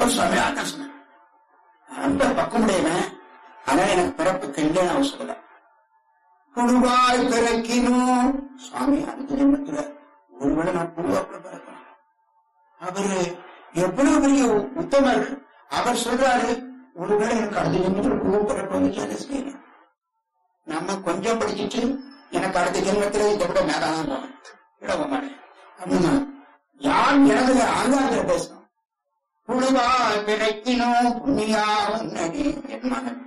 அப்ப சுவாமி அதான் சொன்னேன் ரொம்ப பக்கமுடையவன் ஆனா எனக்கு பிறப்புக்கு இல்லைன்னு அவர் சொல்லல புழுவாய் பிறக்கினும் சுவாமி அடுத்த ஜென்மத்துல ஒருவேளை நான் புழுவாக்குள்ள பிறக்கலாம் அவரு எவ்வளவு பெரிய உத்தமர் அவர் சொல்றாரு ஒருவேளை எனக்கு அடுத்த ஜென்மத்துல புழு பிறப்பது என்ன செய்யணும் நம்ம கொஞ்சம் படிச்சுட்டு எனக்கு அடுத்த ஜென்மத்துல இதை விட மேலாதான் போகணும் விட மாட்டேன் அப்படின்னா யார் எனது ஆங்காரத்தில் பேசணும் புழுவா பிறக்கினோ புண்ணியா உன்னடி என் மகன்